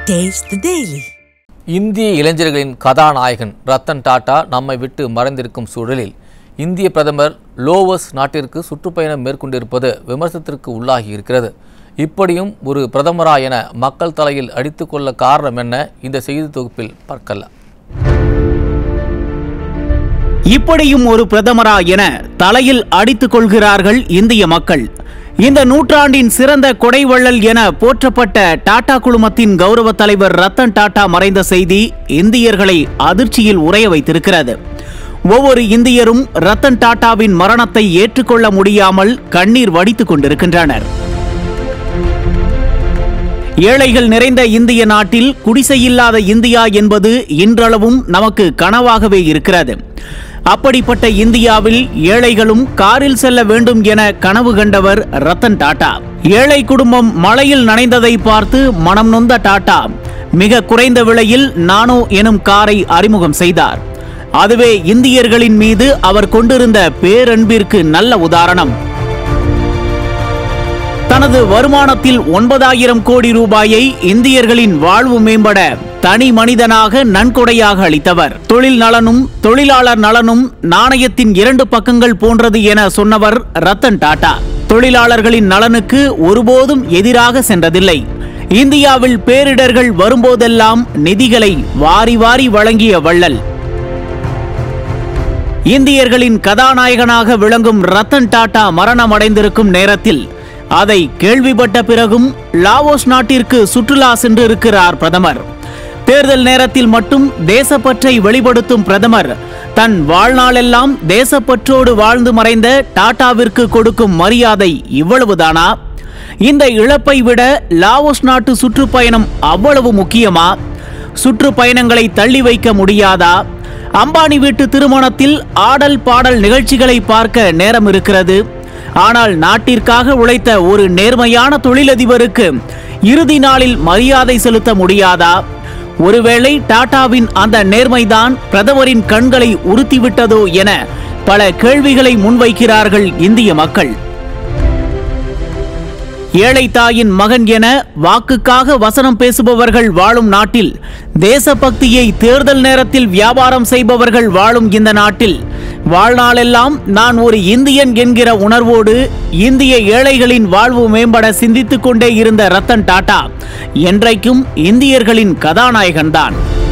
Taste the Daily. இந்திய இளைஞர்களின் கதாநாயகன் ரத்தன் டாடா நம்மை விட்டு மறைந்திருக்கும் சூழலில் இந்திய பிரதமர் லோவஸ் நாட்டிற்கு சுற்றுப்பயணம் மேற்கொண்டிருப்பது விமர்சனத்திற்கு உள்ளாகி இருக்கிறது இப்படியும் ஒரு பிரதமரா என மக்கள் தலையில் அடித்துக்கொள்ள காரணம் என்ன இந்த செய்தி தொகுப்பில் பார்க்கலாம் இப்படியும் ஒரு பிரதமரா என தலையில் அடித்துக் கொள்கிறார்கள் இந்திய மக்கள் இந்த நூற்றாண்டின் சிறந்த கொடைவள்ளல் என போற்றப்பட்ட டாடா குழுமத்தின் கௌரவ தலைவர் ரத்தன் டாடா மறைந்த செய்தி இந்தியர்களை அதிர்ச்சியில் உறைய வைத்திருக்கிறது ஒவ்வொரு இந்தியரும் ரத்தன் டாடாவின் மரணத்தை ஏற்றுக்கொள்ள முடியாமல் கண்ணீர் வடித்துக் கொண்டிருக்கின்றனர் ஏழைகள் நிறைந்த இந்திய நாட்டில் குடிசையில்லாத இந்தியா என்பது இன்றளவும் நமக்கு கனவாகவே இருக்கிறது அப்படிப்பட்ட இந்தியாவில் ஏழைகளும் காரில் செல்ல வேண்டும் என கனவு கண்டவர் ரத்தன் டாடா ஏழை குடும்பம் மழையில் நனைந்ததை பார்த்து மனம் நொந்த டாடா மிக குறைந்த விலையில் நானோ எனும் காரை அறிமுகம் செய்தார் அதுவே இந்தியர்களின் மீது அவர் கொண்டிருந்த பேரன்பிற்கு நல்ல உதாரணம் தனது வருமானத்தில் ஒன்பதாயிரம் கோடி ரூபாயை இந்தியர்களின் வாழ்வு மேம்பட தனி மனிதனாக நன்கொடையாக அளித்தவர் தொழில் நலனும் தொழிலாளர் நலனும் நாணயத்தின் இரண்டு பக்கங்கள் போன்றது என சொன்னவர் ரத்தன் டாடா தொழிலாளர்களின் நலனுக்கு ஒருபோதும் எதிராக சென்றதில்லை இந்தியாவில் பேரிடர்கள் வரும்போதெல்லாம் நிதிகளை வாரி வாரி வழங்கிய வள்ளல் இந்தியர்களின் கதாநாயகனாக விளங்கும் ரத்தன் டாடா மரணமடைந்திருக்கும் நேரத்தில் அதை கேள்விப்பட்ட பிறகும் லாவோஸ் நாட்டிற்கு சுற்றுலா சென்றிருக்கிறார் பிரதமர் தேர்தல் நேரத்தில் மட்டும் தேசப்பற்றை வெளிப்படுத்தும் பிரதமர் தன் வாழ்நாளெல்லாம் தேசப்பற்றோடு வாழ்ந்து மறைந்த டாடாவிற்கு கொடுக்கும் மரியாதை இவ்வளவுதானா இந்த இழப்பை விட லாவோஸ் நாட்டு சுற்றுப்பயணம் அவ்வளவு முக்கியமா சுற்றுப்பயணங்களை தள்ளி வைக்க முடியாதா அம்பானி வீட்டு திருமணத்தில் ஆடல் பாடல் நிகழ்ச்சிகளை பார்க்க நேரம் இருக்கிறது ஆனால் நாட்டிற்காக உழைத்த ஒரு நேர்மையான தொழிலதிபருக்கு இறுதி நாளில் மரியாதை செலுத்த முடியாதா ஒருவேளை டாடாவின் அந்த நேர்மைதான் பிரதமரின் கண்களை உறுத்திவிட்டதோ என பல கேள்விகளை முன்வைக்கிறார்கள் இந்திய மக்கள் ஏழை தாயின் மகன் என வாக்குக்காக வசனம் பேசுபவர்கள் வாழும் நாட்டில் தேசபக்தியை தேர்தல் நேரத்தில் வியாபாரம் செய்பவர்கள் வாழும் இந்த நாட்டில் வாழ்நாளெல்லாம் நான் ஒரு இந்தியன் என்கிற உணர்வோடு இந்திய ஏழைகளின் வாழ்வு மேம்பட சிந்தித்துக் கொண்டே இருந்த ரத்தன் டாடா என்றைக்கும் இந்தியர்களின் கதாநாயகன்தான்